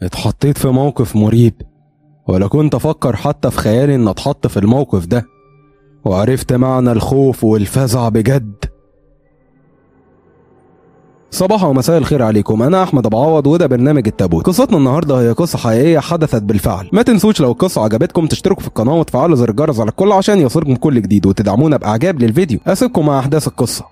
اتحطيت في موقف مريب ولا كنت افكر حتى في خيالي ان اتحط في الموقف ده وعرفت معنى الخوف والفزع بجد صباح ومساء الخير عليكم انا احمد ابو عوض وده برنامج التابوت قصتنا النهارده هي قصه حقيقيه حدثت بالفعل ما تنسوش لو القصه عجبتكم تشتركوا في القناه وتفعلوا زر الجرس على الكل عشان يوصلكم كل جديد وتدعمونا باعجاب للفيديو اسيبكم مع احداث القصه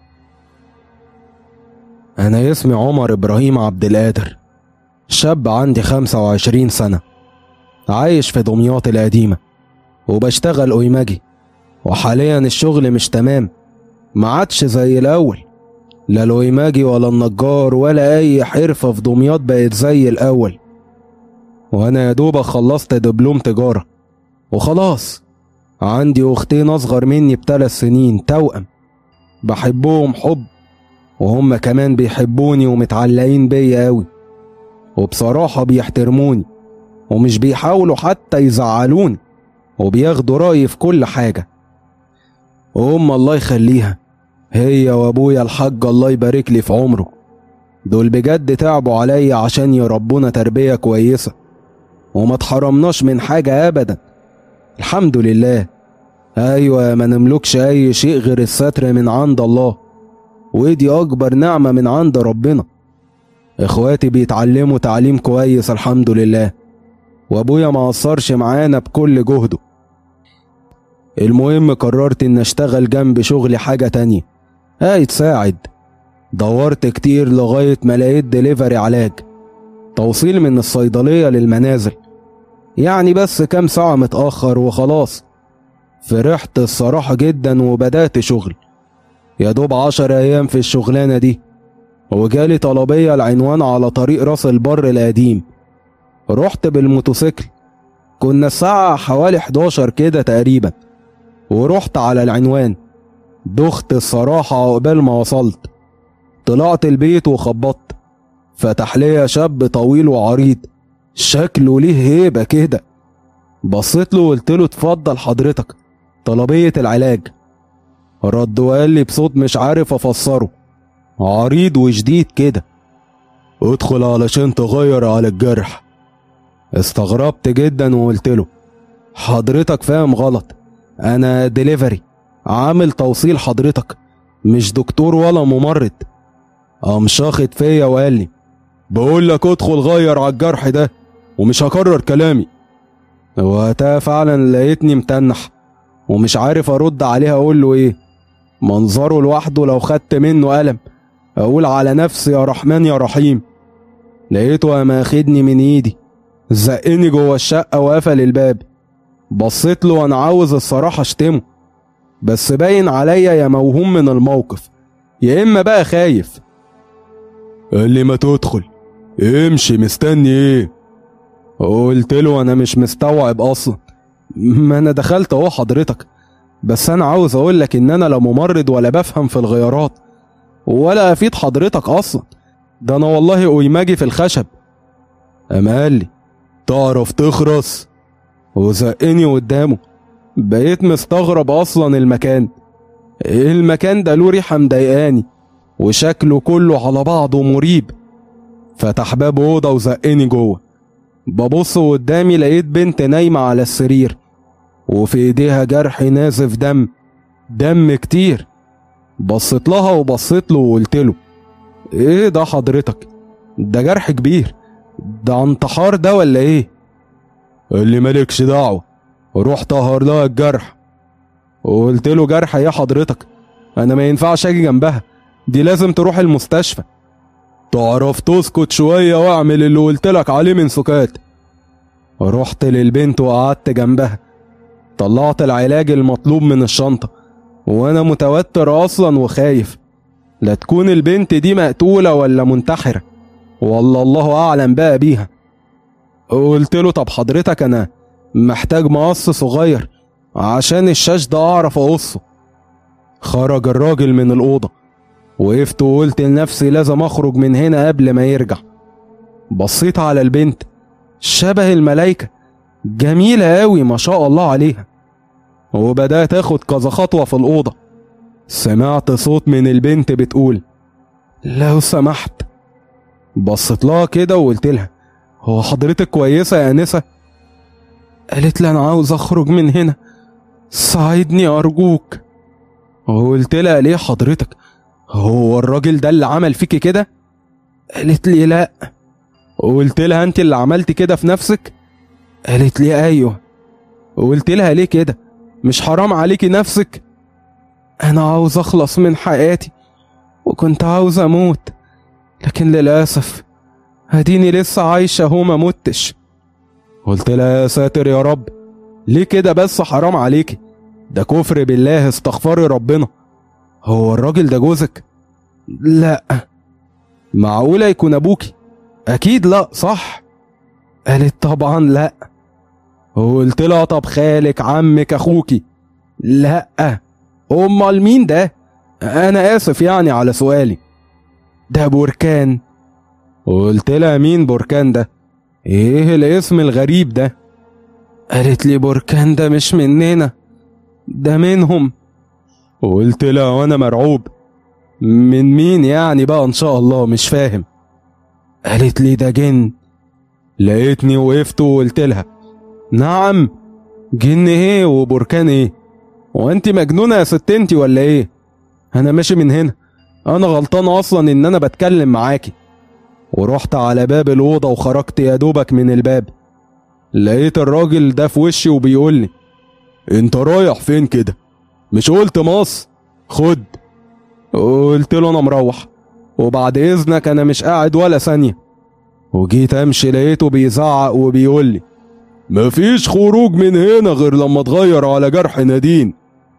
انا اسمي عمر ابراهيم عبد القادر شاب عندي 25 سنه عايش في دمياط القديمه وبشتغل أويماجي وحاليا الشغل مش تمام ما عادش زي الاول لا الويماجي ولا النجار ولا اي حرفة في دمياط بقت زي الاول وانا يا دوبك خلصت دبلوم تجارة وخلاص عندي اختين اصغر مني بثلاث سنين توأم بحبهم حب وهم كمان بيحبوني ومتعلقين بيا قوي وبصراحة بيحترموني ومش بيحاولوا حتى يزعلوني وبياخدوا رأيي في كل حاجة وأم الله يخليها هي وأبويا الحاج الله يبارك لي في عمره دول بجد تعبوا عليا عشان يربونا تربية كويسة وما اتحرمناش من حاجة أبدا الحمد لله أيوة ما نملكش أي شيء غير الستر من عند الله ودي أكبر نعمة من عند ربنا إخواتي بيتعلموا تعليم كويس الحمد لله وأبويا ما قصرش معانا بكل جهده المهم قررت إن أشتغل جنب شغلي حاجة تانية هاي تساعد دورت كتير لغاية ما لقيت دليفري علاج توصيل من الصيدلية للمنازل يعني بس كام ساعة متأخر وخلاص فرحت الصراحة جدا وبدأت شغل يا دوب عشر أيام في الشغلانة دي وجالي طلبية العنوان على طريق راس البر القديم رحت بالموتوسيكل كنا الساعة حوالي 11 كده تقريبا ورحت على العنوان دخت الصراحة عقبال ما وصلت طلعت البيت وخبطت فتح ليا شاب طويل وعريض شكله ليه هيبة كده بصيت له وقلت له اتفضل حضرتك طلبية العلاج رد وقال لي بصوت مش عارف افسره عريض وشديد كده ادخل علشان تغير على الجرح استغربت جدا وقلت له حضرتك فاهم غلط انا ديليفري عامل توصيل حضرتك مش دكتور ولا ممرض قام شاخد فيا وقال لي بقول لك ادخل غير على الجرح ده ومش هكرر كلامي وقتها فعلا لقيتني متنح ومش عارف ارد عليها اقول له ايه منظره لوحده لو خدت منه قلم اقول على نفسي يا رحمن يا رحيم لقيته قام اخدني من ايدي زقني جوه الشقه وقفل الباب بصيت له وانا عاوز الصراحه اشتمه بس باين عليا يا موهوم من الموقف يا اما بقى خايف قال لي ما تدخل امشي مستني ايه قلت له انا مش مستوعب اصلا ما انا دخلت اهو حضرتك بس انا عاوز اقول لك ان انا لا ممرض ولا بفهم في الغيارات ولا افيد حضرتك اصلا ده انا والله اويماجي في الخشب قام قال لي تعرف تخرس وزقني قدامه بقيت مستغرب اصلا المكان المكان ده له ريحه مضايقاني وشكله كله على بعضه مريب فتح باب اوضه وزقني جوه ببص قدامي لقيت بنت نايمه على السرير وفي ايديها جرح نازف دم دم كتير بصيت لها وبصيت له وقلت له ايه ده حضرتك ده جرح كبير ده انتحار ده ولا ايه قال لي مالكش دعوه روح طهر لها الجرح وقلت له جرح ايه حضرتك انا ما ينفعش اجي جنبها دي لازم تروح المستشفى تعرف تسكت شويه واعمل اللي قلت لك عليه من سكات رحت للبنت وقعدت جنبها طلعت العلاج المطلوب من الشنطه وانا متوتر اصلا وخايف لا تكون البنت دي مقتوله ولا منتحره والله الله اعلم بقى بيها قلت له طب حضرتك انا محتاج مقص صغير عشان الشاش ده اعرف اقصه خرج الراجل من الاوضه وقفت وقلت لنفسي لازم اخرج من هنا قبل ما يرجع بصيت على البنت شبه الملايكه جميله قوي ما شاء الله عليها وبدات اخد كذا خطوه في الاوضه سمعت صوت من البنت بتقول لو سمحت بصيت لها كده وقلت لها هو حضرتك كويسة يا أنسة قالت لي أنا عاوز أخرج من هنا ساعدني أرجوك قلت لها ليه حضرتك هو الراجل ده اللي عمل فيكي كده قالت لي لا قلت لها انت اللي عملت كده في نفسك قالت لي ايوه قلت لها ليه كده مش حرام عليكي نفسك انا عاوز اخلص من حياتي وكنت عاوز اموت لكن للاسف هديني لسه عايشه اهو ما متش قلت لها يا ساتر يا رب ليه كده بس حرام عليكي ده كفر بالله استغفري ربنا هو الراجل ده جوزك لا معقولة يكون أبوكي أكيد لا صح قالت طبعا لا قلت لها طب خالك عمك أخوكي لا أمال مين ده أنا آسف يعني على سؤالي ده بركان قلت لها مين بركان ده ايه الاسم الغريب ده قالت لي بركان ده مش مننا ده منهم قلت لها وانا مرعوب من مين يعني بقى ان شاء الله مش فاهم قالت لي ده جن لقيتني وقفت وقلت لها نعم جن ايه وبركان ايه وانت مجنونه يا ست انت ولا ايه انا ماشي من هنا انا غلطان اصلا ان انا بتكلم معاكي ورحت على باب الاوضه وخرجت يا دوبك من الباب لقيت الراجل ده في وشي وبيقول لي انت رايح فين كده مش قلت مصر خد قلت له انا مروح وبعد اذنك انا مش قاعد ولا ثانيه وجيت امشي لقيته بيزعق وبيقول لي مفيش خروج من هنا غير لما تغير على جرح نادين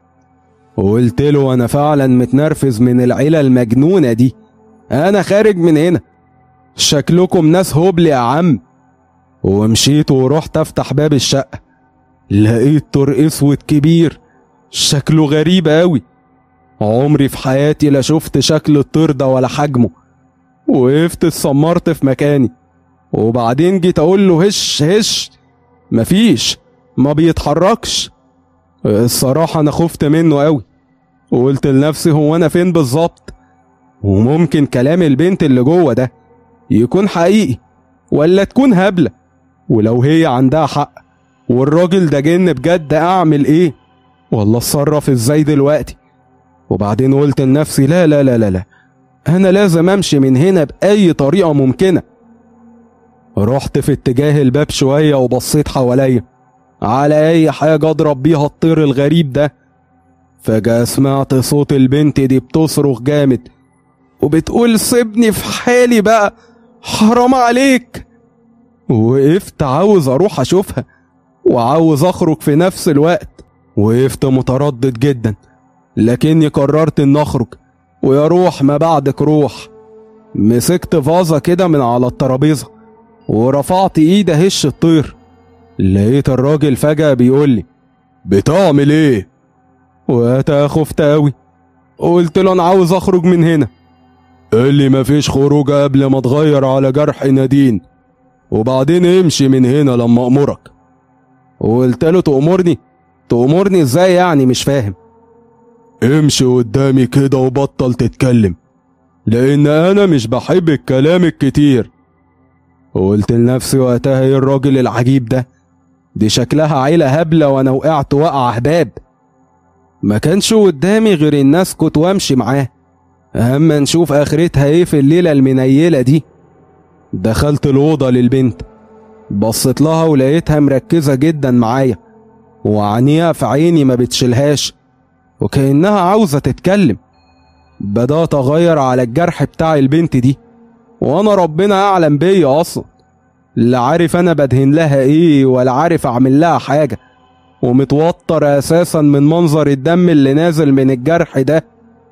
قلت له انا فعلا متنرفز من العيله المجنونه دي انا خارج من هنا شكلكم ناس هبل يا عم ومشيت ورحت افتح باب الشقه لقيت طر اسود كبير شكله غريب قوي عمري في حياتي لا شفت شكل الطير ده ولا حجمه وقفت اتسمرت في مكاني وبعدين جيت اقول له هش هش مفيش ما بيتحركش الصراحة أنا خفت منه قوي وقلت لنفسي هو أنا فين بالظبط وممكن كلام البنت اللي جوه ده يكون حقيقي ولا تكون هبلة ولو هي عندها حق والراجل ده جن بجد أعمل إيه والله اتصرف إزاي دلوقتي وبعدين قلت لنفسي لا لا لا لا لا أنا لازم أمشي من هنا بأي طريقة ممكنة رحت في اتجاه الباب شوية وبصيت حواليا على أي حاجة أضرب بيها الطير الغريب ده فجأة سمعت صوت البنت دي بتصرخ جامد وبتقول سيبني في حالي بقى حرام عليك وقفت عاوز أروح أشوفها وعاوز أخرج في نفس الوقت وقفت متردد جدا لكني قررت إن أخرج ويا روح ما بعدك روح مسكت فازة كده من على الترابيزة ورفعت ايدي اهش الطير لقيت الراجل فجأة بيقول لي بتعمل ايه؟ وقتها خفت قوي قلت له انا عاوز اخرج من هنا قال لي مفيش خروج قبل ما تغير على جرح نادين وبعدين امشي من هنا لما امرك وقلت له تأمرني تأمرني ازاي يعني مش فاهم امشي قدامي كده وبطل تتكلم لان انا مش بحب الكلام الكتير قلت لنفسي وقتها ايه الراجل العجيب ده دي شكلها عيلة هبلة وانا وقعت وقع هباب ما كانش قدامي غير ان اسكت وامشي معاه اما نشوف اخرتها ايه في الليلة المنيلة دي دخلت الأوضة للبنت بصيت لها ولقيتها مركزة جدا معايا وعينيها في عيني ما بتشيلهاش وكأنها عاوزة تتكلم بدأت أغير على الجرح بتاع البنت دي وأنا ربنا أعلم بيا أصلا لا عارف أنا بدهن لها إيه ولا عارف أعمل لها حاجة ومتوتر أساسا من منظر الدم اللي نازل من الجرح ده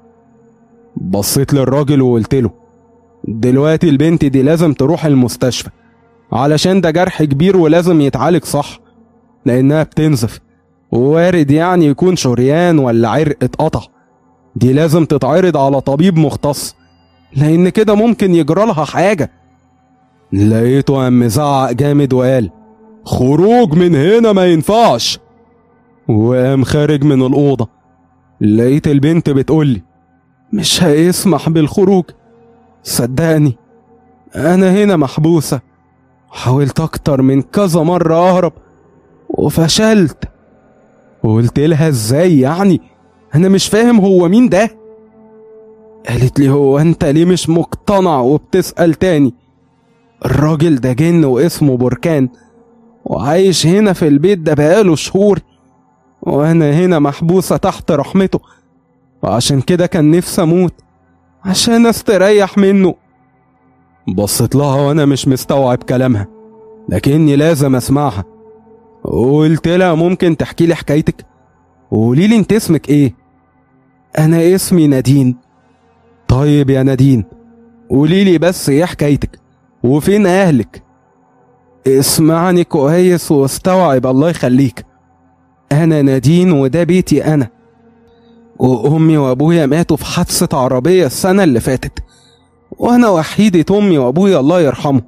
بصيت للراجل وقلت له دلوقتي البنت دي لازم تروح المستشفى علشان ده جرح كبير ولازم يتعالج صح لأنها بتنزف ووارد يعني يكون شريان ولا عرق اتقطع دي لازم تتعرض على طبيب مختص لأن كده ممكن يجرى لها حاجة لقيته قام مزعق جامد وقال خروج من هنا ما ينفعش وقام خارج من الأوضة لقيت البنت بتقولي مش هيسمح بالخروج صدقني أنا هنا محبوسة حاولت أكتر من كذا مرة أهرب وفشلت وقلت لها ازاي يعني أنا مش فاهم هو مين ده قالت لي هو أنت ليه مش مقتنع وبتسأل تاني الراجل ده جن واسمه بركان وعايش هنا في البيت ده بقاله شهور وأنا هنا محبوسة تحت رحمته وعشان كده كان نفسي أموت عشان أستريح منه بصيت لها وأنا مش مستوعب كلامها لكني لازم أسمعها وقلت لها ممكن تحكي لي حكايتك وقولي لي انت اسمك ايه انا اسمي نادين طيب يا نادين قولي لي بس ايه حكايتك وفين اهلك اسمعني كويس واستوعب الله يخليك انا نادين وده بيتي انا وامي وابويا ماتوا في حادثه عربيه السنه اللي فاتت وانا وحيده امي وابويا الله يرحمهم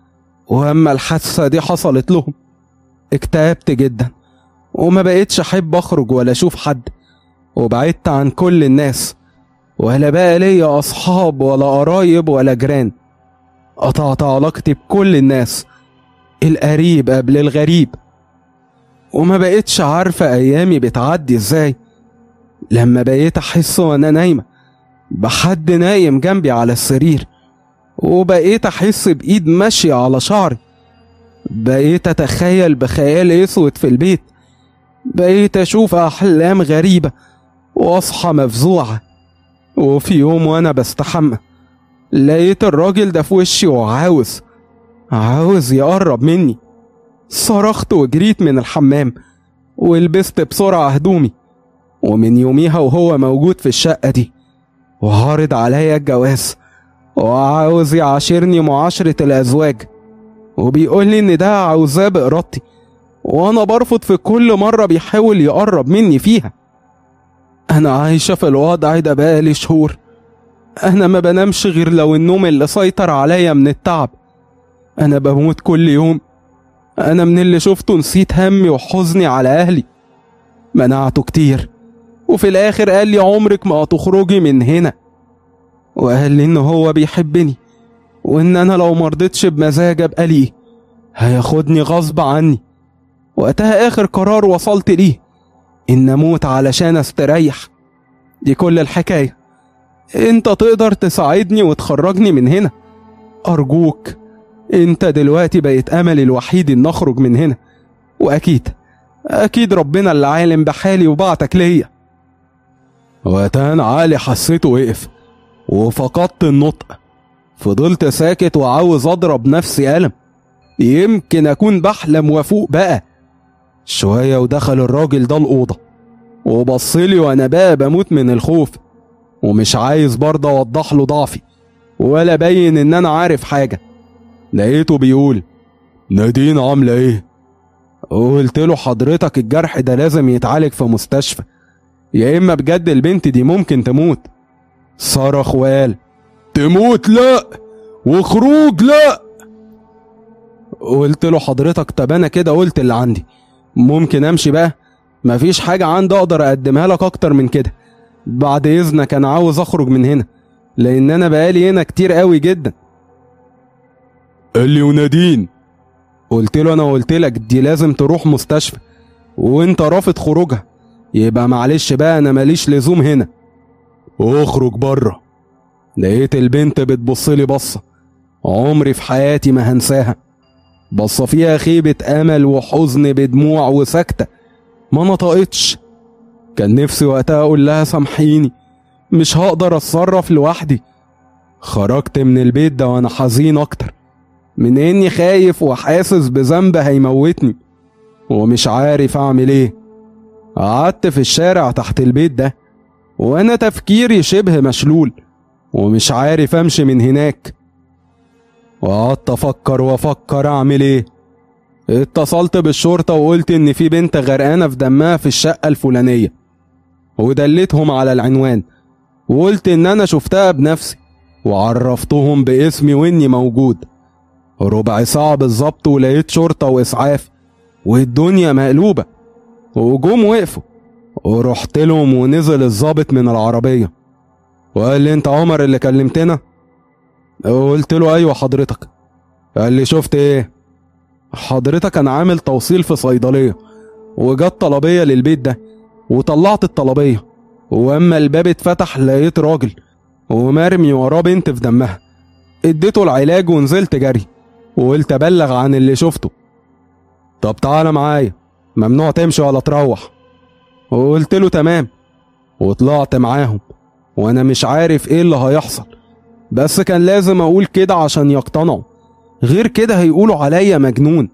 واما الحادثه دي حصلت لهم اكتئبت جدا وما بقيتش احب اخرج ولا اشوف حد وبعدت عن كل الناس ولا بقى ليا اصحاب ولا قرايب ولا جيران قطعت علاقتي بكل الناس القريب قبل الغريب وما بقيتش عارفة أيامي بتعدي إزاي لما بقيت أحس وأنا نايمة بحد نايم جنبي على السرير وبقيت أحس بإيد ماشية على شعري بقيت أتخيل بخيال أسود في البيت بقيت أشوف أحلام غريبة وأصحى مفزوعة وفي يوم وأنا بستحمى لقيت الراجل ده في وشي وعاوز عاوز يقرب مني صرخت وجريت من الحمام ولبست بسرعة هدومي ومن يوميها وهو موجود في الشقة دي وعارض عليا الجواز وعاوز يعاشرني معاشرة الأزواج وبيقول لي إن ده عاوزاه بإرادتي وأنا برفض في كل مرة بيحاول يقرب مني فيها أنا عايشة في الوضع ده بقالي شهور أنا ما بنامش غير لو النوم اللي سيطر عليا من التعب أنا بموت كل يوم أنا من اللي شفته نسيت همي وحزني على أهلي منعته كتير وفي الآخر قال لي عمرك ما هتخرجي من هنا وقال لي إن هو بيحبني وإن أنا لو مرضتش بمزاج أبقى ليه هياخدني غصب عني وقتها آخر قرار وصلت ليه إن أموت علشان أستريح دي كل الحكاية أنت تقدر تساعدني وتخرجني من هنا أرجوك أنت دلوقتي بقيت أملي الوحيد إن أخرج من هنا وأكيد أكيد ربنا اللي عالم بحالي وبعتك ليا وقتها أنا عالي حسيته وقف وفقدت النطق فضلت ساكت وعاوز أضرب نفسي قلم يمكن أكون بحلم وأفوق بقى شوية ودخل الراجل ده الأوضة وبصلي وأنا بقى بموت من الخوف ومش عايز برضه أوضح له ضعفي ولا أبين إن أنا عارف حاجة لقيته بيقول نادين عاملة إيه؟ قلت له حضرتك الجرح ده لازم يتعالج في مستشفى يا إما بجد البنت دي ممكن تموت صرخ وقال تموت لا وخروج لا قلت له حضرتك طب انا كده قلت اللي عندي ممكن امشي بقى مفيش حاجة عندي اقدر اقدمها لك اكتر من كده بعد اذنك انا عاوز اخرج من هنا لان انا بقالي هنا كتير قوي جدا قال لي ونادين قلت له انا قلت لك دي لازم تروح مستشفى وانت رافض خروجها يبقى معلش بقى انا ماليش لزوم هنا اخرج بره لقيت البنت بتبصلي بصة عمري في حياتي ما هنساها بصة فيها خيبة أمل وحزن بدموع وسكتة ما نطقتش كان نفسي وقتها أقول لها سامحيني مش هقدر أتصرف لوحدي خرجت من البيت ده وأنا حزين أكتر من إني خايف وحاسس بذنب هيموتني ومش عارف أعمل إيه قعدت في الشارع تحت البيت ده وأنا تفكيري شبه مشلول ومش عارف أمشي من هناك وقعدت أفكر وأفكر أعمل إيه اتصلت بالشرطة وقلت إن في بنت غرقانة في دمها في الشقة الفلانية ودلتهم على العنوان وقلت إن أنا شفتها بنفسي وعرفتهم باسمي وإني موجود ربع ساعة بالظبط ولقيت شرطة وإسعاف والدنيا مقلوبة وجم وقفوا ورحت لهم ونزل الظابط من العربية وقال لي انت عمر اللي كلمتنا قلت له ايوه حضرتك قال لي شفت ايه حضرتك انا عامل توصيل في صيدليه وجت طلبيه للبيت ده وطلعت الطلبيه واما الباب اتفتح لقيت راجل ومرمي وراه بنت في دمها اديته العلاج ونزلت جري وقلت ابلغ عن اللي شفته طب تعالى معايا ممنوع تمشي ولا تروح وقلت له تمام وطلعت معاهم وانا مش عارف ايه اللي هيحصل بس كان لازم اقول كده عشان يقتنعوا غير كده هيقولوا عليا مجنون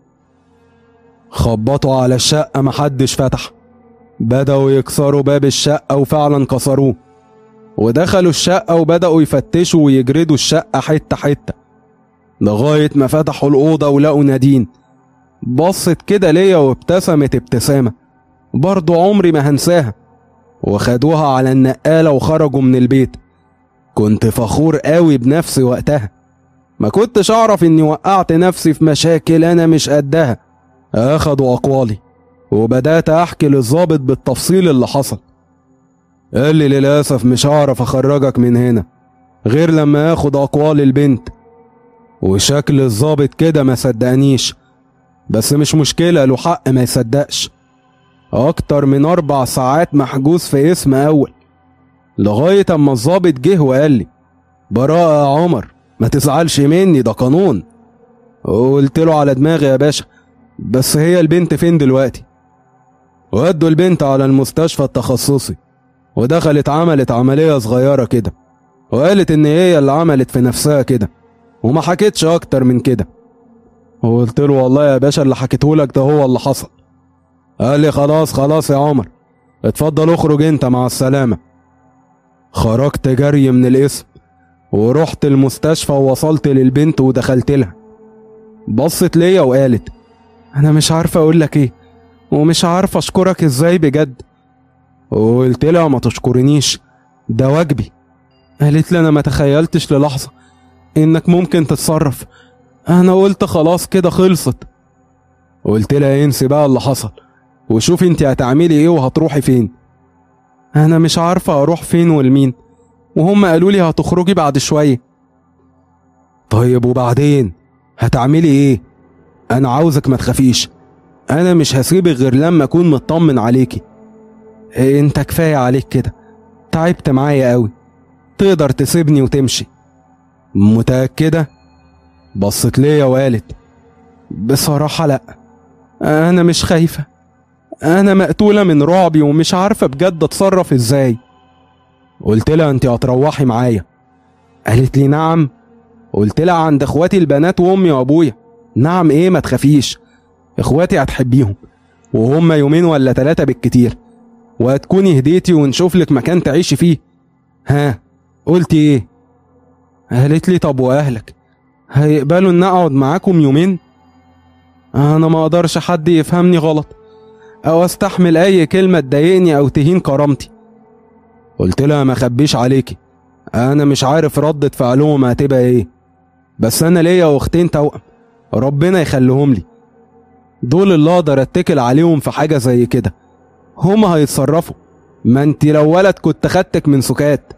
خبطوا على الشقة محدش فتح بدأوا يكسروا باب الشقة وفعلا كسروه ودخلوا الشقة وبدأوا يفتشوا ويجردوا الشقة حتة حتة لغاية ما فتحوا الأوضة ولقوا نادين بصت كده ليا وابتسمت ابتسامة برضو عمري ما هنساها وخدوها على النقالة وخرجوا من البيت كنت فخور قوي بنفسي وقتها ما كنتش أعرف إني وقعت نفسي في مشاكل أنا مش قدها أخدوا أقوالي وبدأت أحكي للظابط بالتفصيل اللي حصل قال لي للأسف مش هعرف أخرجك من هنا غير لما آخد أقوال البنت وشكل الظابط كده ما صدقنيش بس مش مشكلة له حق ما يصدقش أكتر من أربع ساعات محجوز في اسم أول لغاية أما الظابط جه وقال لي براءة يا عمر ما تزعلش مني ده قانون قلت له على دماغي يا باشا بس هي البنت فين دلوقتي ودوا البنت على المستشفى التخصصي ودخلت عملت عملية صغيرة كده وقالت إن هي اللي عملت في نفسها كده وما حكيتش أكتر من كده وقلت له والله يا باشا اللي حكيتهولك ده هو اللي حصل قال لي خلاص خلاص يا عمر اتفضل اخرج انت مع السلامة خرجت جري من الاسم ورحت المستشفى ووصلت للبنت ودخلت لها بصت ليا وقالت انا مش عارفه اقول لك ايه ومش عارفه اشكرك ازاي بجد وقلت لها ما تشكرنيش ده واجبي قالت لي انا ما تخيلتش للحظه انك ممكن تتصرف انا قلت خلاص كده خلصت قلت لها انسي بقى اللي حصل وشوفي انت هتعملي ايه وهتروحي فين انا مش عارفه اروح فين والمين وهم قالوا لي هتخرجي بعد شويه طيب وبعدين هتعملي ايه انا عاوزك ما تخافيش انا مش هسيبك غير لما اكون مطمن عليكي إيه انت كفايه عليك كده تعبت معايا قوي تقدر تسيبني وتمشي متاكده بصت ليا وقالت بصراحه لا انا مش خايفه انا مقتوله من رعبي ومش عارفه بجد اتصرف ازاي قلت لها انت هتروحي معايا قالت لي نعم قلت لها عند اخواتي البنات وامي وابويا نعم ايه ما تخافيش اخواتي هتحبيهم وهم يومين ولا ثلاثة بالكتير وهتكوني هديتي ونشوف لك مكان تعيشي فيه ها قلتي ايه قالت لي طب واهلك هيقبلوا ان اقعد معاكم يومين انا ما اقدرش حد يفهمني غلط او استحمل اي كلمة تضايقني او تهين كرامتي قلت لها ما خبيش عليكي انا مش عارف ردة فعلهم هتبقى ايه بس انا ليا اختين توأم ربنا يخليهم لي دول اللي اقدر اتكل عليهم في حاجة زي كده هما هيتصرفوا ما انت لو ولد كنت خدتك من سكات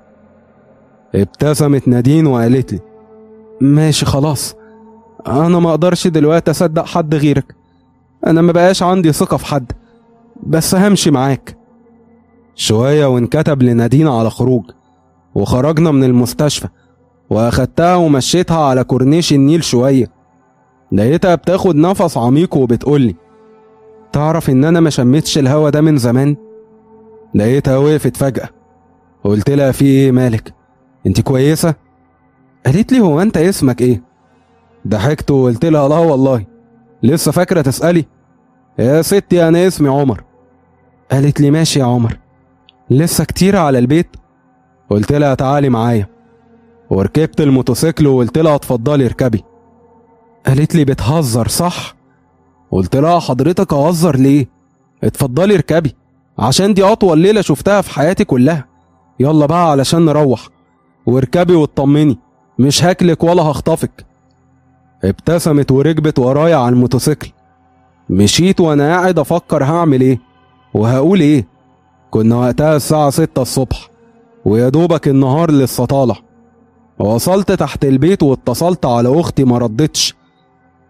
ابتسمت نادين وقالت لي ماشي خلاص انا ما اقدرش دلوقتي اصدق حد غيرك انا ما بقاش عندي ثقة في حد بس همشي معاك شوية وانكتب لنادين على خروج وخرجنا من المستشفى واخدتها ومشيتها على كورنيش النيل شوية لقيتها بتاخد نفس عميق وبتقولي تعرف ان انا ما شميتش الهوا ده من زمان لقيتها وقفت فجأة قلت لها في ايه مالك انت كويسة قالت لي هو انت اسمك ايه ضحكت وقلت لها لا والله لسه فاكرة تسألي يا ستي انا اسمي عمر قالت لي ماشي يا عمر لسه كتير على البيت قلت لها تعالي معايا وركبت الموتوسيكل وقلت لها اتفضلي اركبي قالت لي بتهزر صح قلت لها حضرتك اهزر ليه اتفضلي اركبي عشان دي اطول ليله شفتها في حياتي كلها يلا بقى علشان نروح واركبي واطمني مش هاكلك ولا هخطفك ابتسمت وركبت ورايا على الموتوسيكل مشيت وانا قاعد افكر هعمل ايه وهقول ايه كنا وقتها الساعة ستة الصبح ويا دوبك النهار لسه طالع وصلت تحت البيت واتصلت على اختي ما ردتش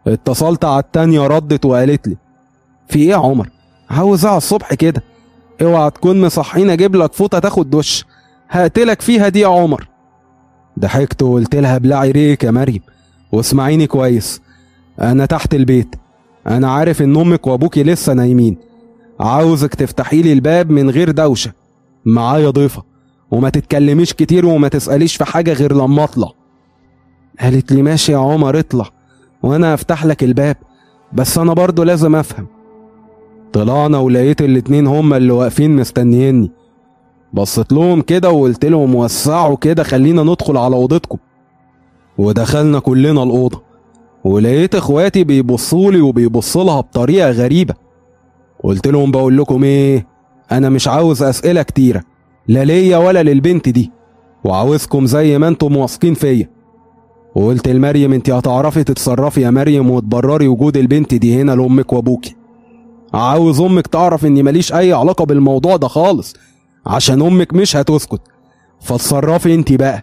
اتصلت على التانية ردت وقالت لي في ايه يا عمر عاوز على الصبح كده اوعى تكون مصحين اجيب لك فوطه تاخد دش هقتلك فيها دي يا عمر ضحكت وقلت لها بلعي ريك يا مريم واسمعيني كويس انا تحت البيت انا عارف ان امك وابوكي لسه نايمين عاوزك تفتحي لي الباب من غير دوشه معايا ضيفه وما تتكلميش كتير وما تساليش في حاجه غير لما اطلع قالت لي ماشي يا عمر اطلع وانا افتح لك الباب بس انا برضه لازم افهم طلعنا ولقيت الاتنين هما اللي واقفين مستنيني بصيت لهم كده وقلت لهم وسعوا كده خلينا ندخل على اوضتكم ودخلنا كلنا الاوضه ولقيت اخواتي بيبصوا لي وبيبصوا لها بطريقه غريبه قلت لهم بقول لكم ايه انا مش عاوز اسئله كتيره لا ليا ولا للبنت دي وعاوزكم زي ما انتم واثقين فيا وقلت لمريم انت هتعرفي تتصرفي يا مريم وتبرري وجود البنت دي هنا لامك وابوكي عاوز امك تعرف اني ماليش اي علاقه بالموضوع ده خالص عشان امك مش هتسكت فاتصرفي انت بقى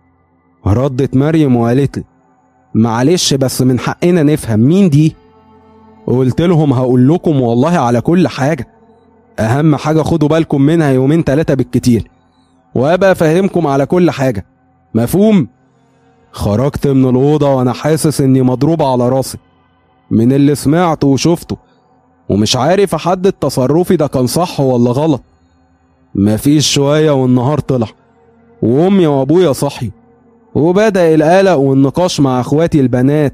ردت مريم وقالت لي معلش بس من حقنا نفهم مين دي قلت لهم هقول لكم والله على كل حاجه اهم حاجه خدوا بالكم منها يومين ثلاثه بالكتير وابقى افهمكم على كل حاجه مفهوم خرجت من الاوضه وانا حاسس اني مضروب على راسي من اللي سمعته وشفته ومش عارف احدد تصرفي ده كان صح ولا غلط مفيش شويه والنهار طلع وامي وابويا صحيوا وبدأ القلق والنقاش مع اخواتي البنات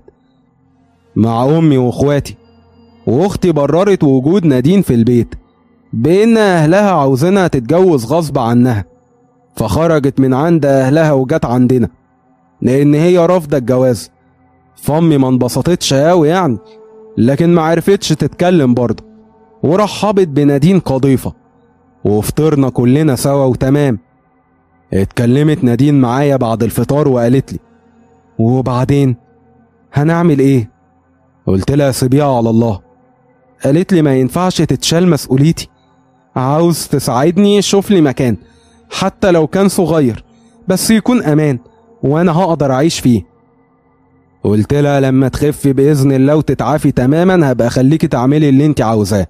مع امي واخواتي واختي بررت وجود نادين في البيت بان اهلها عاوزينها تتجوز غصب عنها فخرجت من عند اهلها وجت عندنا لان هي رافضه الجواز فامي ما انبسطتش قوي يعني لكن ما عرفتش تتكلم برضه ورحبت بنادين كضيفه وفطرنا كلنا سوا وتمام اتكلمت نادين معايا بعد الفطار وقالت لي وبعدين هنعمل ايه قلت لها سيبيها على الله قالت لي ما ينفعش تتشال مسؤوليتي عاوز تساعدني شوف لي مكان حتى لو كان صغير بس يكون امان وانا هقدر اعيش فيه قلت لها لما تخفي باذن الله وتتعافي تماما هبقى اخليكي تعملي اللي انت عاوزاه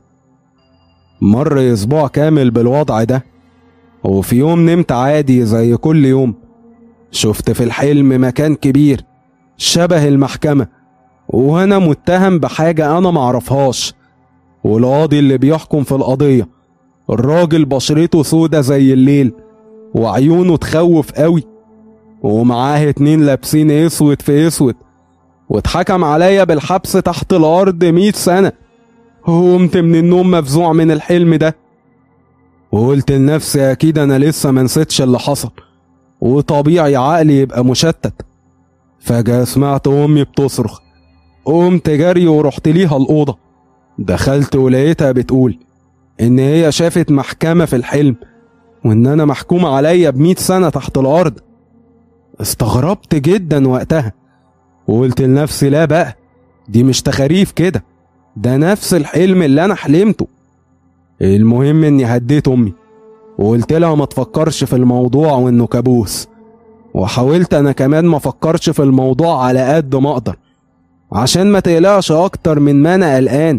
مر اسبوع كامل بالوضع ده وفي يوم نمت عادي زي كل يوم شفت في الحلم مكان كبير شبه المحكمة وأنا متهم بحاجة أنا معرفهاش والقاضي اللي بيحكم في القضية الراجل بشرته سودة زي الليل وعيونه تخوف قوي ومعاه اتنين لابسين اسود في اسود واتحكم عليا بالحبس تحت الأرض مية سنة قمت من النوم مفزوع من الحلم ده وقلت لنفسي اكيد انا لسه ما نسيتش اللي حصل وطبيعي عقلي يبقى مشتت فجأة سمعت امي بتصرخ قمت جري ورحت ليها الأوضة دخلت ولقيتها بتقول إن هي شافت محكمة في الحلم وإن أنا محكوم عليا بمية سنة تحت الأرض استغربت جدا وقتها وقلت لنفسي لا بقى دي مش تخاريف كده ده نفس الحلم اللي أنا حلمته المهم اني هديت امي وقلت لها ما تفكرش في الموضوع وانه كابوس وحاولت انا كمان ما افكرش في الموضوع على قد ما اقدر عشان ما تقلقش اكتر من ما انا قلقان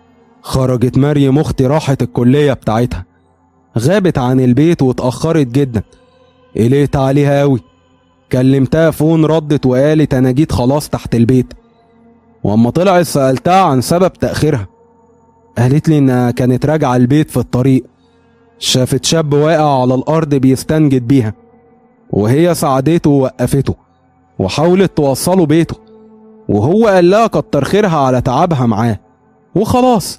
خرجت مريم اختي راحت الكليه بتاعتها غابت عن البيت واتاخرت جدا قلقت عليها قوي كلمتها فون ردت وقالت انا جيت خلاص تحت البيت واما طلعت سالتها عن سبب تاخيرها قالت لي انها كانت راجعه البيت في الطريق شافت شاب واقع على الارض بيستنجد بيها وهي ساعدته ووقفته وحاولت توصله بيته وهو قال لها كتر خيرها على تعبها معاه وخلاص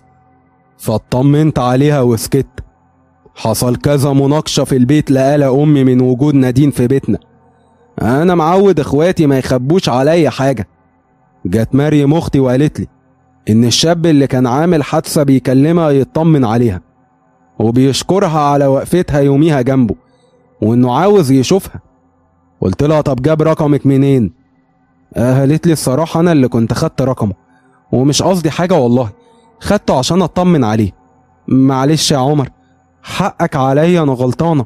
فاطمنت عليها وسكت حصل كذا مناقشه في البيت لقلق امي من وجود نادين في بيتنا انا معود اخواتي ما يخبوش عليا حاجه جت مريم اختي وقالت لي ان الشاب اللي كان عامل حادثه بيكلمها يطمن عليها وبيشكرها على وقفتها يوميها جنبه وانه عاوز يشوفها قلت لها طب جاب رقمك منين قالت لي الصراحه انا اللي كنت خدت رقمه ومش قصدي حاجه والله خدته عشان اطمن عليه معلش يا عمر حقك عليا انا غلطانه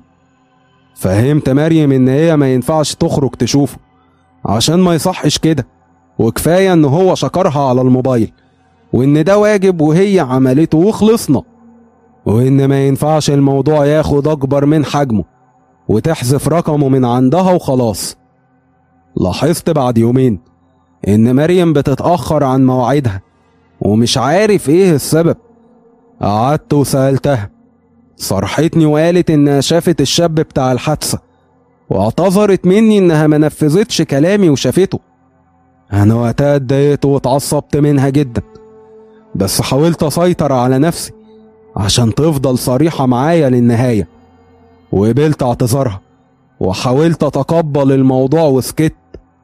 فهمت مريم ان هي ما ينفعش تخرج تشوفه عشان ما يصحش كده وكفاية إن هو شكرها على الموبايل وإن ده واجب وهي عملته وخلصنا وإن ما ينفعش الموضوع ياخد أكبر من حجمه وتحذف رقمه من عندها وخلاص لاحظت بعد يومين إن مريم بتتأخر عن مواعيدها ومش عارف إيه السبب قعدت وسألتها صرحتني وقالت إنها شافت الشاب بتاع الحادثة واعتذرت مني إنها ما نفذتش كلامي وشافته أنا وقتها اتضايقت واتعصبت منها جدا بس حاولت أسيطر على نفسي عشان تفضل صريحة معايا للنهاية وقبلت اعتذارها وحاولت أتقبل الموضوع وسكت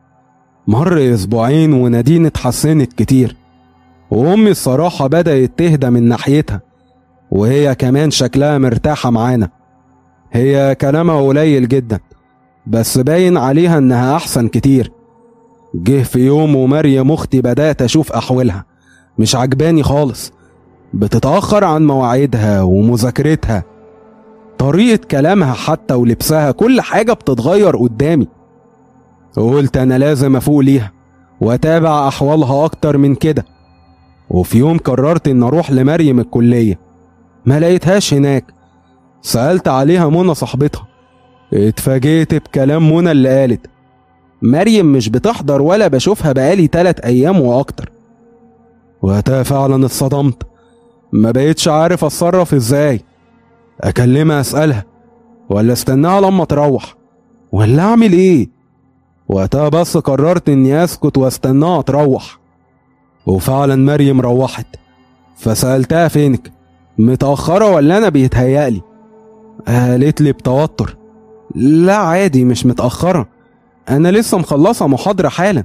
مر أسبوعين ونادين اتحسنت كتير وأمي الصراحة بدأت تهدى من ناحيتها وهي كمان شكلها مرتاحة معانا هي كلامها قليل جدا بس باين عليها إنها أحسن كتير جه في يوم ومريم أختي بدأت أشوف أحوالها مش عجباني خالص بتتأخر عن مواعيدها ومذاكرتها طريقة كلامها حتى ولبسها كل حاجة بتتغير قدامي قلت أنا لازم أفوق ليها وأتابع أحوالها أكتر من كده وفي يوم قررت إن أروح لمريم الكلية ما لقيتهاش هناك سألت عليها منى صاحبتها اتفاجئت بكلام منى اللي قالت مريم مش بتحضر ولا بشوفها بقالي تلات أيام وأكتر وقتها فعلا اتصدمت ما بقيتش عارف اتصرف ازاي اكلمها اسالها ولا استناها لما تروح ولا اعمل ايه وقتها بس قررت اني اسكت واستناها تروح وفعلا مريم روحت فسالتها فينك متاخره ولا انا بيتهيألي قالت لي بتوتر لا عادي مش متاخره انا لسه مخلصه محاضره حالا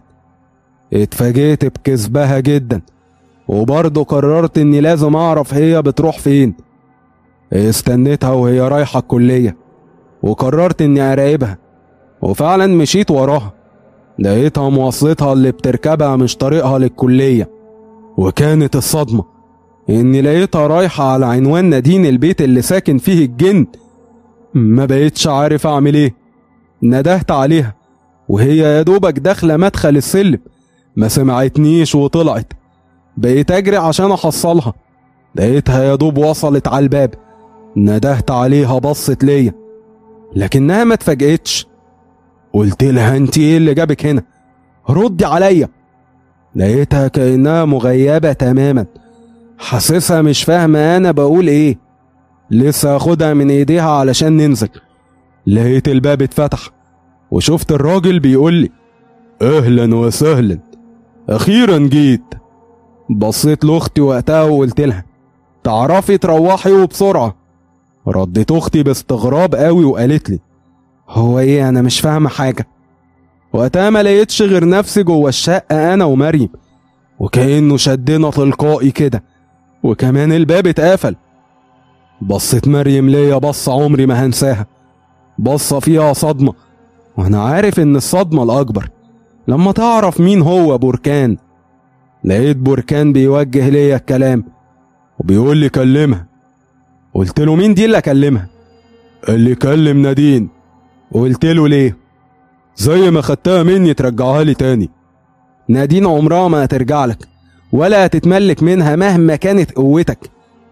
اتفاجئت بكذبها جدا وبرضه قررت اني لازم اعرف هي بتروح فين استنيتها وهي رايحة الكلية وقررت اني اراقبها وفعلا مشيت وراها لقيتها مواصلتها اللي بتركبها مش طريقها للكلية وكانت الصدمة اني لقيتها رايحة على عنوان نادين البيت اللي ساكن فيه الجن ما بقيتش عارف اعمل ايه ندهت عليها وهي يا دوبك داخلة مدخل السلم ما سمعتنيش وطلعت بقيت اجري عشان احصلها لقيتها يا دوب وصلت على الباب ندهت عليها بصت ليا لكنها ما اتفاجئتش قلت لها انت ايه اللي جابك هنا ردي عليا لقيتها كانها مغيبه تماما حاسسها مش فاهمه انا بقول ايه لسه اخدها من ايديها علشان ننزل لقيت الباب اتفتح وشفت الراجل بيقول لي اهلا وسهلا اخيرا جيت بصيت لاختي وقتها وقلت لها تعرفي تروحي وبسرعه ردت اختي باستغراب قوي وقالت لي هو ايه انا مش فاهمه حاجه وقتها ما لقيتش غير نفسي جوه الشقه انا ومريم وكانه شدنا تلقائي كده وكمان الباب اتقفل بصت مريم ليا بصة عمري ما هنساها بصة فيها صدمة وانا عارف ان الصدمة الاكبر لما تعرف مين هو بركان لقيت بركان بيوجه ليا الكلام وبيقول لي كلمها قلت له مين دي اللي اكلمها اللي كلم نادين قلت له ليه زي ما خدتها مني ترجعها لي تاني نادين عمرها ما هترجع لك ولا هتتملك منها مهما كانت قوتك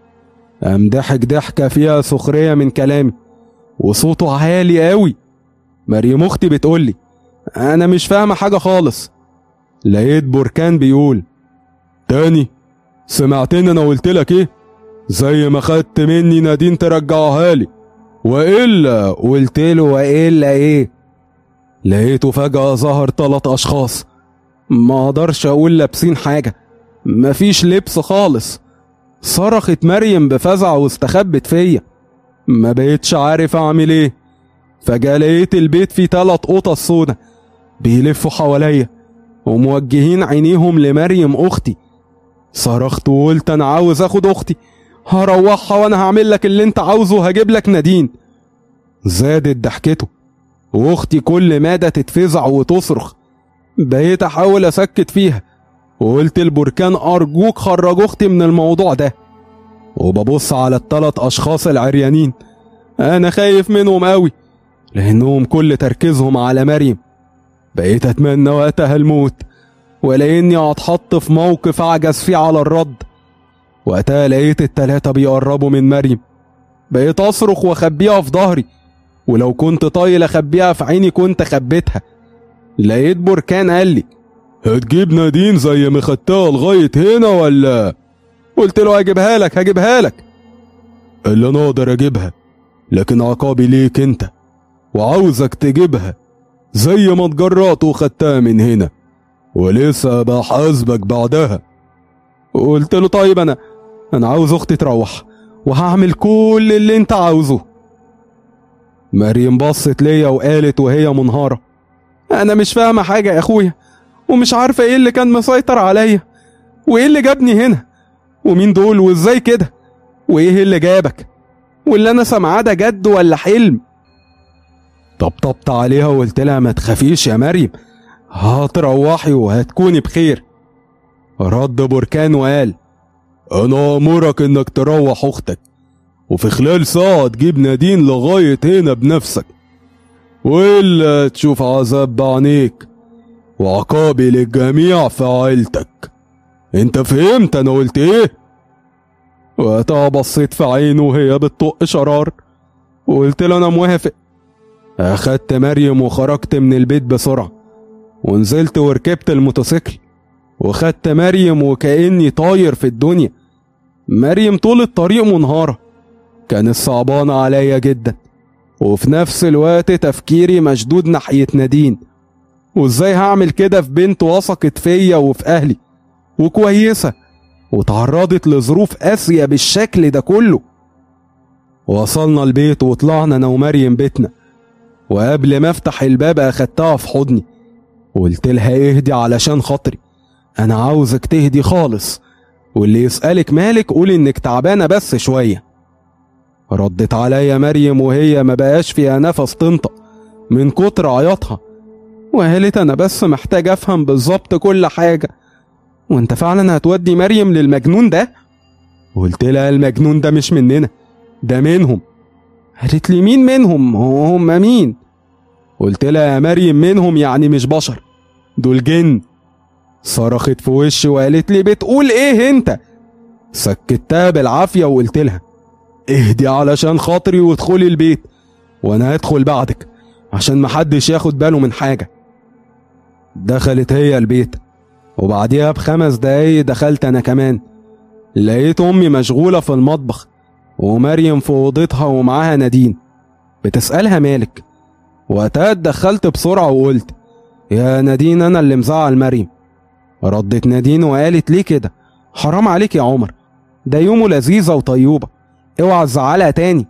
قام ضحك ضحكة فيها سخرية من كلامي وصوته عالي قوي مريم اختي بتقول لي انا مش فاهمة حاجة خالص لقيت بركان بيقول تاني سمعتني انا قلت لك ايه زي ما خدت مني نادين ترجعها لي والا قلت له والا ايه لقيته فجأة ظهر تلات اشخاص ما اقدرش اقول لابسين حاجة مفيش لبس خالص صرخت مريم بفزع واستخبت فيا ما بقيتش عارف اعمل ايه فجأة لقيت البيت فيه تلات قطط سودا بيلفوا حواليا وموجهين عينيهم لمريم اختي صرخت وقلت انا عاوز اخد اختي هروحها وانا هعمل لك اللي انت عاوزه وهجيب لك نادين زادت ضحكته واختي كل مادة تتفزع وتصرخ بقيت احاول اسكت فيها وقلت البركان ارجوك خرج اختي من الموضوع ده وببص على التلات اشخاص العريانين انا خايف منهم قوي لانهم كل تركيزهم على مريم بقيت اتمنى وقتها الموت ولا اني هتحط في موقف اعجز فيه على الرد وقتها لقيت التلاتة بيقربوا من مريم بقيت اصرخ واخبيها في ظهري ولو كنت طايل اخبيها في عيني كنت خبيتها لقيت بركان قال لي هتجيب نادين زي ما خدتها لغاية هنا ولا قلت له هجيبها لك هجيبها لك اللي انا اقدر اجيبها لكن عقابي ليك انت وعاوزك تجيبها زي ما اتجرأت وخدتها من هنا ولسه بحاسبك بعدها قلت له طيب انا انا عاوز اختي تروح وهعمل كل اللي انت عاوزه مريم بصت ليا وقالت وهي منهارة انا مش فاهمة حاجة يا اخويا ومش عارفة ايه اللي كان مسيطر عليا وايه اللي جابني هنا ومين دول وازاي كده وايه اللي جابك واللي انا سامعاه ده جد ولا حلم طبطبت عليها وقلت لها ما تخافيش يا مريم هتروحي وهتكوني بخير رد بركان وقال انا امرك انك تروح اختك وفي خلال ساعة تجيب نادين لغاية هنا بنفسك وإلا تشوف عذاب بعينيك وعقابي للجميع في عيلتك انت فهمت انا قلت ايه وقتها بصيت في عينه وهي بتطق شرار وقلت له انا موافق اخدت مريم وخرجت من البيت بسرعة ونزلت وركبت الموتوسيكل وخدت مريم وكأني طاير في الدنيا مريم طول الطريق منهارة كانت صعبانة عليا جدا وفي نفس الوقت تفكيري مشدود ناحية نادين وازاي هعمل كده في بنت وثقت فيا وفي اهلي وكويسة وتعرضت لظروف قاسية بالشكل ده كله وصلنا البيت وطلعنا انا ومريم بيتنا وقبل ما افتح الباب اخدتها في حضني وقلت لها اهدي علشان خاطري انا عاوزك تهدي خالص واللي يسألك مالك قولي انك تعبانة بس شوية ردت عليا مريم وهي ما بقاش فيها نفس تنطق من كتر عياطها وقالت انا بس محتاج افهم بالظبط كل حاجة وانت فعلا هتودي مريم للمجنون ده قلت لها المجنون ده مش مننا ده منهم قالت لي مين منهم هم مين قلت لها يا مريم منهم يعني مش بشر دول جن صرخت في وشي وقالت لي بتقول ايه انت سكتها بالعافيه وقلت لها اهدي علشان خاطري وادخلي البيت وانا هدخل بعدك عشان محدش ياخد باله من حاجه دخلت هي البيت وبعديها بخمس دقايق دخلت انا كمان لقيت امي مشغوله في المطبخ ومريم في اوضتها ومعاها نادين بتسالها مالك وقتها اتدخلت بسرعه وقلت يا نادين انا اللي مزعل مريم ردت نادين وقالت ليه كده حرام عليك يا عمر ده يومه لذيذة وطيوبة اوعى تزعلها تاني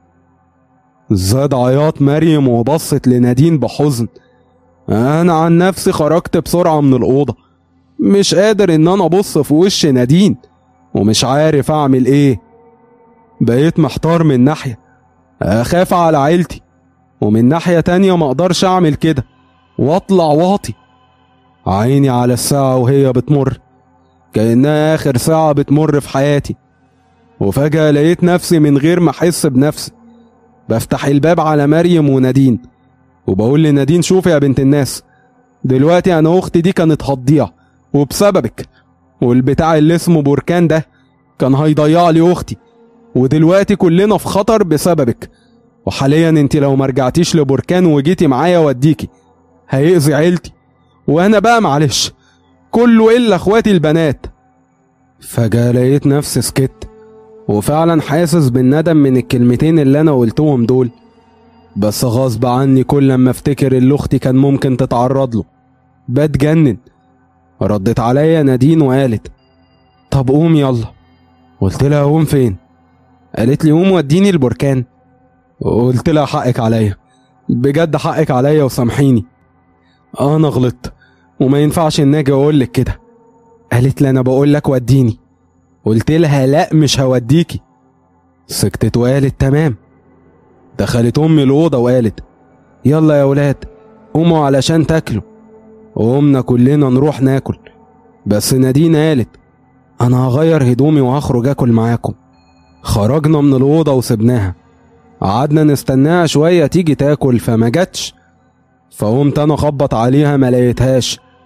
زاد عياط مريم وبصت لنادين بحزن انا عن نفسي خرجت بسرعة من الأوضة مش قادر ان انا ابص في وش نادين ومش عارف اعمل ايه بقيت محتار من ناحية اخاف على عيلتي ومن ناحية تانية مقدرش اعمل كده واطلع واطي عيني على الساعة وهي بتمر كأنها آخر ساعة بتمر في حياتي وفجأة لقيت نفسي من غير ما أحس بنفسي بفتح الباب على مريم ونادين وبقول لنادين شوفي يا بنت الناس دلوقتي أنا أختي دي كانت هتضيع وبسببك والبتاع اللي اسمه بركان ده كان هيضيع لي أختي ودلوقتي كلنا في خطر بسببك وحاليا انت لو مرجعتيش لبركان وجيتي معايا وديكي هيأذي عيلتي وانا بقى معلش كله الا اخواتي البنات فجأة لقيت نفسي سكت وفعلا حاسس بالندم من الكلمتين اللي انا قلتهم دول بس غصب عني كل لما افتكر اللي اختي كان ممكن تتعرض له بتجنن ردت عليا نادين وقالت طب قوم يلا قلت لها قوم فين قالت لي قوم وديني البركان قلت لها حقك عليا بجد حقك عليا وسامحيني انا غلطت وما ينفعش ان اجي اقول لك كده قالت لي انا بقول لك وديني قلت لها لا مش هوديكي سكتت وقالت تمام دخلت امي الاوضه وقالت يلا يا ولاد قوموا علشان تاكلوا وقمنا كلنا نروح ناكل بس نادين قالت انا هغير هدومي وهخرج اكل معاكم خرجنا من الاوضه وسبناها قعدنا نستناها شويه تيجي تاكل فما جاتش فقمت انا اخبط عليها ما لقيتهاش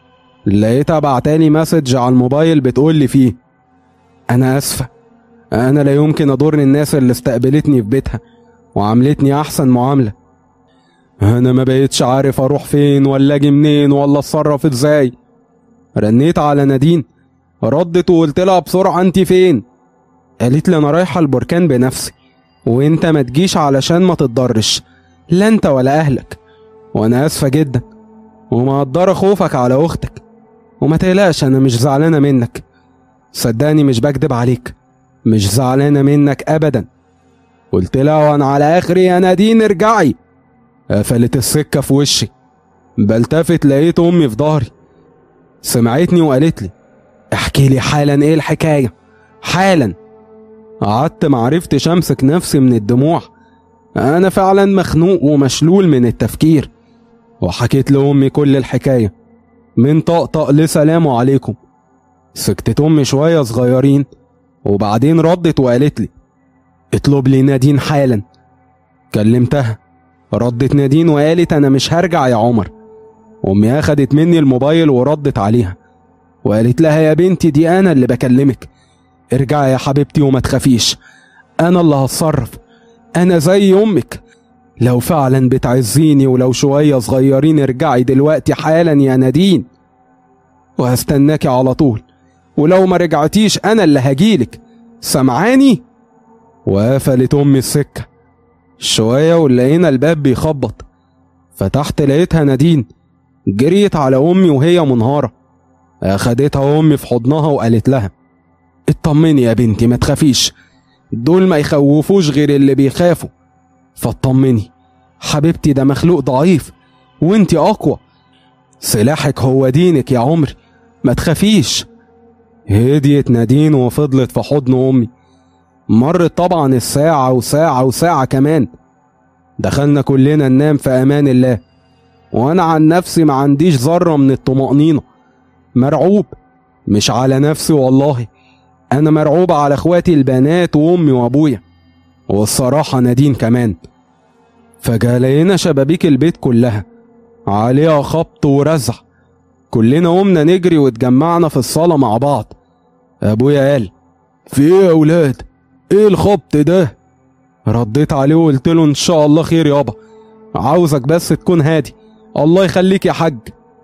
لقيتها بعتالي مسج على الموبايل بتقول لي فيه انا اسفه انا لا يمكن اضر الناس اللي استقبلتني في بيتها وعاملتني احسن معامله انا ما بقيتش عارف اروح فين ولا اجي منين ولا اتصرف ازاي رنيت على نادين ردت وقلت لها بسرعه انت فين قالت لي انا رايحه البركان بنفسي وانت ما تجيش علشان ما تتضرش لا انت ولا اهلك وانا اسفه جدا ومقدره خوفك على اختك وما تقلقش انا مش زعلانه منك صدقني مش بكدب عليك مش زعلانه منك ابدا قلت لها وانا على اخري يا نادين ارجعي قفلت السكه في وشي بلتفت لقيت امي في ظهري سمعتني وقالت لي احكي لي حالا ايه الحكايه حالا قعدت معرفتش امسك نفسي من الدموع انا فعلا مخنوق ومشلول من التفكير وحكيت لامي كل الحكايه من طقطق لسلام عليكم سكتت امي شويه صغيرين وبعدين ردت وقالت لي اطلب لي نادين حالا كلمتها ردت نادين وقالت انا مش هرجع يا عمر امي اخدت مني الموبايل وردت عليها وقالت لها يا بنتي دي انا اللي بكلمك ارجعي يا حبيبتي وما تخافيش انا اللي هتصرف انا زي امك لو فعلا بتعزيني ولو شوية صغيرين ارجعي دلوقتي حالا يا نادين وهستناكي على طول ولو ما رجعتيش انا اللي هجيلك سمعاني وقفلت امي السكة شوية ولقينا الباب بيخبط فتحت لقيتها نادين جريت على امي وهي منهارة اخدتها امي في حضنها وقالت لها اطمني يا بنتي ما تخافيش دول ما يخوفوش غير اللي بيخافوا فاطمني حبيبتي ده مخلوق ضعيف وانتي اقوى سلاحك هو دينك يا عمري ما تخافيش هديت نادين وفضلت في حضن امي مرت طبعا الساعة وساعة وساعة كمان دخلنا كلنا ننام في امان الله وانا عن نفسي ما عنديش ذرة من الطمأنينة مرعوب مش على نفسي والله انا مرعوب على اخواتي البنات وامي وابويا والصراحة نادين كمان فجأة لقينا شبابيك البيت كلها عليها خبط ورزع كلنا قمنا نجري واتجمعنا في الصالة مع بعض أبويا قال في إيه يا أولاد؟ إيه الخبط ده؟ رديت عليه وقلت له إن شاء الله خير يابا عاوزك بس تكون هادي الله يخليك يا حاج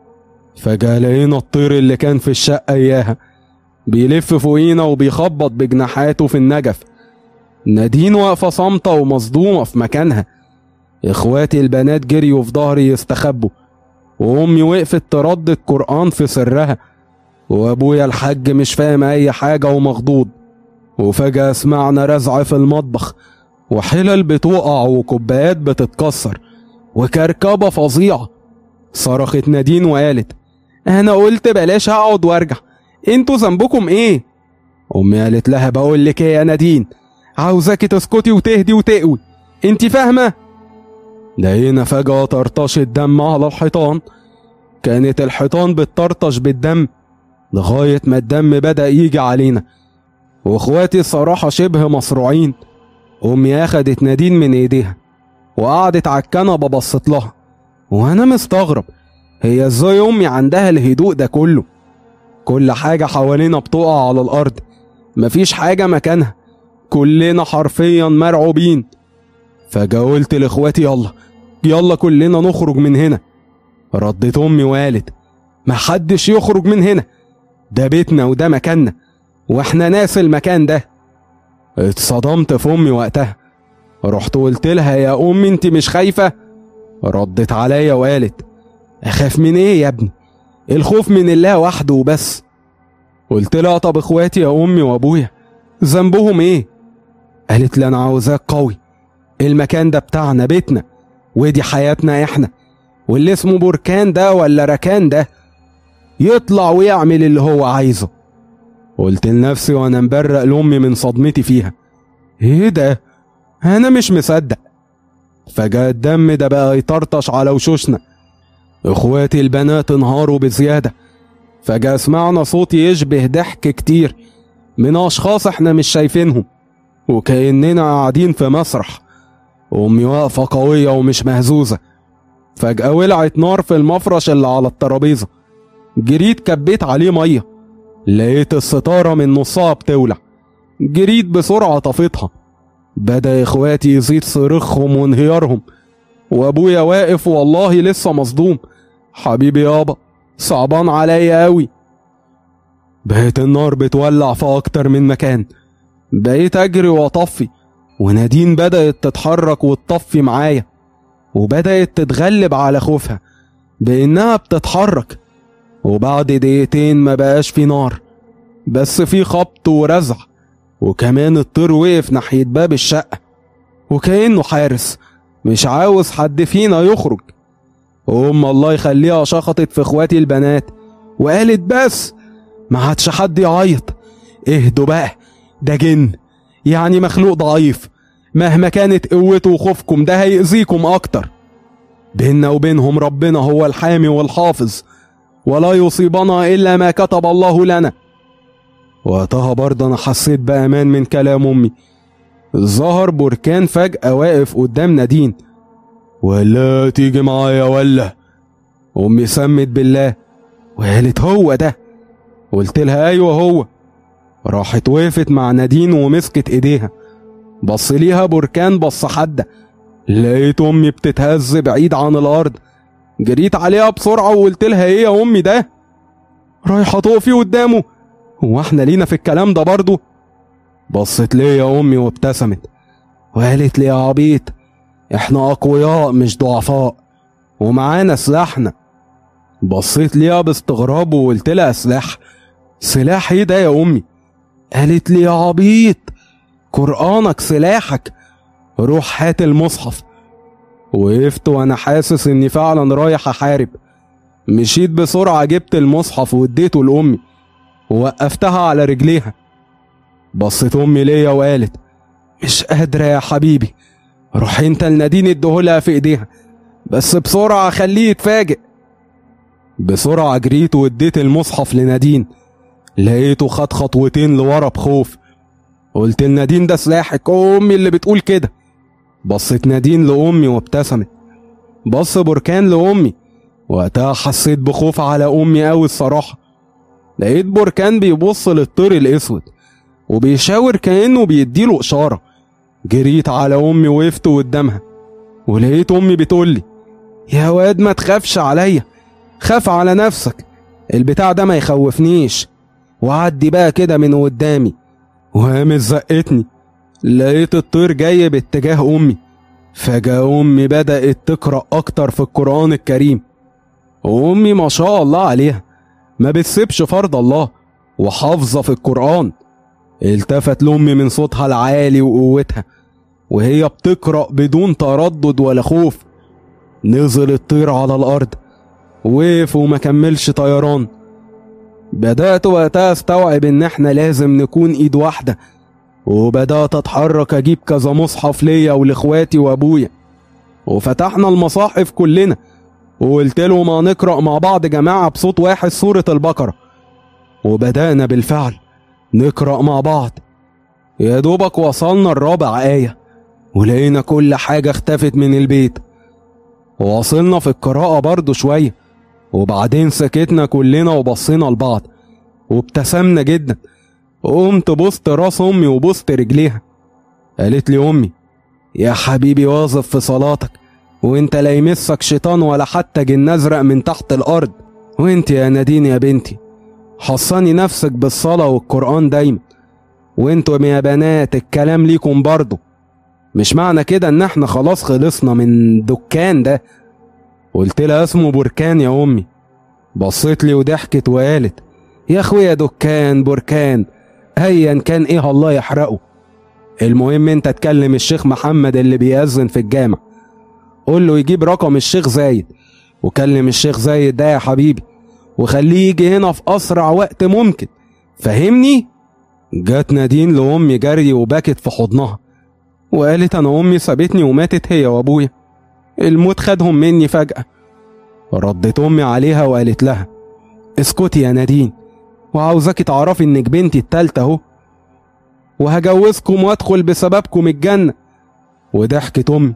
فجأة لقينا الطير اللي كان في الشقة إياها بيلف فوقينا وبيخبط بجناحاته في النجف نادين واقفة صامتة ومصدومة في مكانها اخواتي البنات جريوا في ظهري يستخبوا وامي وقفت تردد قرآن في سرها وابويا الحاج مش فاهم اي حاجة ومخضوض وفجأة سمعنا رزع في المطبخ وحلل بتقع وكوبايات بتتكسر وكركبة فظيعة صرخت نادين وقالت انا قلت بلاش اقعد وارجع انتوا ذنبكم ايه امي قالت لها بقول لك ايه يا نادين عاوزاكي تسكتي وتهدي وتقوي انت فاهمه لقينا فجأة طرطشة دم على الحيطان كانت الحيطان بتطرطش بالدم لغاية ما الدم بدأ يجي علينا واخواتي الصراحة شبه مصروعين أمي أخدت نادين من إيديها وقعدت على الكنبة بصت لها وأنا مستغرب هي إزاي أمي عندها الهدوء ده كله كل حاجة حوالينا بتقع على الأرض مفيش حاجة مكانها كلنا حرفيا مرعوبين فجأة قلت لاخواتي يلا يلا كلنا نخرج من هنا ردت امي وقالت محدش يخرج من هنا ده بيتنا وده مكاننا واحنا ناس المكان ده اتصدمت في امي وقتها رحت قلت لها يا امي انت مش خايفة ردت عليا وقالت اخاف من ايه يا ابني الخوف من الله وحده وبس قلت لها طب اخواتي يا امي وابويا ذنبهم ايه قالت لي انا عاوزاك قوي المكان ده بتاعنا بيتنا ودي حياتنا احنا واللي اسمه بركان ده ولا ركان ده يطلع ويعمل اللي هو عايزه قلت لنفسي وانا مبرق لامي من صدمتي فيها ايه ده انا مش مصدق فجأة الدم ده بقى يطرطش على وشوشنا اخواتي البنات انهاروا بزيادة فجأة سمعنا صوت يشبه ضحك كتير من اشخاص احنا مش شايفينهم وكأننا قاعدين في مسرح أمي واقفة قوية ومش مهزوزة فجأة ولعت نار في المفرش اللي على الترابيزة جريت كبيت عليه مية لقيت الستارة من نصها بتولع جريت بسرعة طفيتها بدأ إخواتي يزيد صريخهم وانهيارهم وأبويا واقف والله لسه مصدوم حبيبي يابا صعبان عليا أوي بقيت النار بتولع في أكتر من مكان بقيت أجري وأطفي ونادين بدأت تتحرك وتطفي معايا وبدأت تتغلب على خوفها بإنها بتتحرك وبعد دقيقتين ما بقاش في نار بس في خبط ورزع وكمان الطير وقف ناحية باب الشقة وكأنه حارس مش عاوز حد فينا يخرج أم الله يخليها شخطت في اخواتي البنات وقالت بس ما عادش حد يعيط اهدوا بقى ده جن يعني مخلوق ضعيف مهما كانت قوته وخوفكم ده هيأذيكم أكتر بيننا وبينهم ربنا هو الحامي والحافظ ولا يصيبنا إلا ما كتب الله لنا وقتها برضه أنا حسيت بأمان من كلام أمي ظهر بركان فجأة واقف قدام نادين ولا تيجي معايا ولا أمي سمت بالله وقالت هو ده قلت لها أيوه هو راحت وقفت مع نادين ومسكت إيديها بص ليها بركان بص حدة لقيت أمي بتتهز بعيد عن الأرض جريت عليها بسرعة وقلت لها إيه يا أمي ده رايحة تقفي قدامه هو احنا لينا في الكلام ده برضه بصت لي يا أمي وابتسمت وقالت لي يا عبيط احنا أقوياء مش ضعفاء ومعانا سلاحنا بصيت ليها باستغراب وقلت لها سلاح سلاح ايه ده يا أمي قالت لي يا عبيط قرآنك سلاحك روح هات المصحف وقفت وانا حاسس اني فعلا رايح احارب مشيت بسرعة جبت المصحف واديته لأمي ووقفتها على رجليها بصت أمي ليا وقالت مش قادرة يا حبيبي روح انت لنادين اديهولها في ايديها بس بسرعة خليه يتفاجئ بسرعة جريت واديت المصحف لنادين لقيته خد خطوتين لورا بخوف قلت لنادين ده سلاحك امي اللي بتقول كده بصت نادين لامي وابتسمت بص بركان لامي وقتها حسيت بخوف على امي قوي الصراحه لقيت بركان بيبص للطير الاسود وبيشاور كانه بيديله اشاره جريت على امي وقفت قدامها ولقيت امي بتقولي يا واد ما تخافش عليا خاف على نفسك البتاع ده ما يخوفنيش وعدي بقى كده من قدامي وقامت زقتني لقيت الطير جاي باتجاه امي فجأة امي بدأت تقرأ اكتر في القرآن الكريم وامي ما شاء الله عليها ما بتسيبش فرض الله وحافظة في القرآن التفت لأمي من صوتها العالي وقوتها وهي بتقرأ بدون تردد ولا خوف نزل الطير على الأرض وقف وما كملش طيران بدأت وقتها استوعب إن إحنا لازم نكون إيد واحدة وبدأت أتحرك أجيب كذا مصحف ليا ولإخواتي وأبويا وفتحنا المصاحف كلنا وقلت لهم هنقرأ مع بعض جماعة بصوت واحد سورة البقرة وبدأنا بالفعل نقرأ مع بعض يا دوبك وصلنا الرابع آية ولقينا كل حاجة اختفت من البيت وصلنا في القراءة برضو شوية وبعدين سكتنا كلنا وبصينا لبعض وابتسمنا جدا قمت بوست راس امي وبوست رجليها قالت لي امي يا حبيبي واظب في صلاتك وانت لا يمسك شيطان ولا حتى جن ازرق من تحت الارض وانت يا نادين يا بنتي حصني نفسك بالصلاة والقرآن دايما وانتوا يا بنات الكلام ليكم برضه مش معنى كده ان احنا خلاص خلصنا من دكان ده قلت لها اسمه بركان يا امي بصيت لي وضحكت وقالت يا اخويا دكان بركان ايا كان ايه الله يحرقه المهم انت تكلم الشيخ محمد اللي بيأذن في الجامع قول له يجيب رقم الشيخ زايد وكلم الشيخ زايد ده يا حبيبي وخليه يجي هنا في اسرع وقت ممكن فهمني جت نادين لامي جري وبكت في حضنها وقالت انا امي سابتني وماتت هي وابويا الموت خدهم مني فجأة ردت امي عليها وقالت لها اسكتي يا نادين وعاوزاكي تعرفي انك بنتي التالتة اهو وهجوزكم وادخل بسببكم الجنة وضحكت امي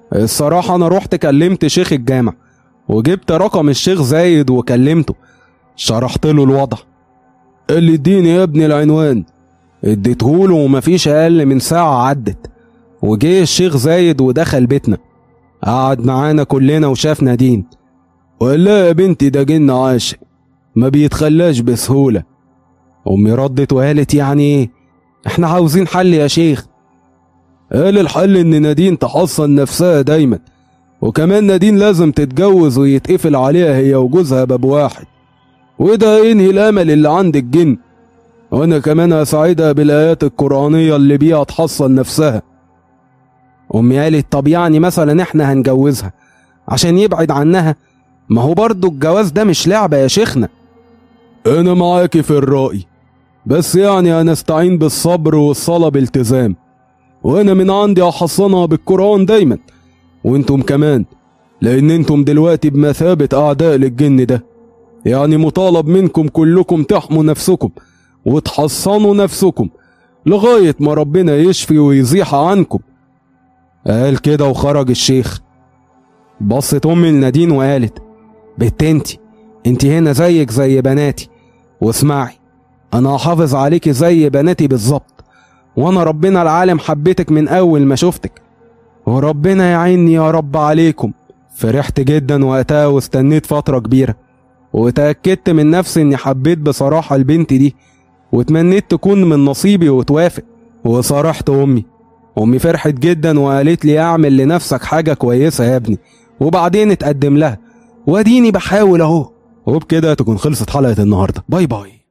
الصراحة انا رحت كلمت شيخ الجامع وجبت رقم الشيخ زايد وكلمته شرحت له الوضع قال لي اديني يا ابني العنوان اديتهوله ومفيش اقل من ساعة عدت وجه الشيخ زايد ودخل بيتنا قعد معانا كلنا وشاف نادين وقال لها يا بنتي ده جن عاشق ما بيتخلاش بسهولة أمي ردت وقالت يعني إيه إحنا عاوزين حل يا شيخ قال الحل إن نادين تحصن نفسها دايما وكمان نادين لازم تتجوز ويتقفل عليها هي وجوزها باب واحد وده هينهي الأمل اللي عند الجن وأنا كمان هساعدها بالآيات القرآنية اللي بيها تحصن نفسها أمي قالت طب يعني مثلا إحنا هنجوزها عشان يبعد عنها ما هو برضه الجواز ده مش لعبة يا شيخنا أنا معاكي في الرأي بس يعني هنستعين بالصبر والصلاة بالتزام وأنا من عندي أحصنها بالقرآن دايما وانتم كمان لأن انتم دلوقتي بمثابة أعداء للجن ده يعني مطالب منكم كلكم تحموا نفسكم وتحصنوا نفسكم لغاية ما ربنا يشفي ويزيح عنكم قال كده وخرج الشيخ بصت أمي لنادين وقالت بنت انتي انتي هنا زيك زي بناتي واسمعي انا هحافظ عليكي زي بناتي بالظبط وانا ربنا العالم حبيتك من اول ما شفتك وربنا يعيني يا رب عليكم فرحت جدا وقتها واستنيت فترة كبيرة وتأكدت من نفسي اني حبيت بصراحة البنت دي وتمنيت تكون من نصيبي وتوافق وصارحت امي امي فرحت جدا وقالت لي اعمل لنفسك حاجة كويسة يا ابني وبعدين اتقدم لها واديني بحاول اهو وبكده تكون خلصت حلقة النهاردة باي باي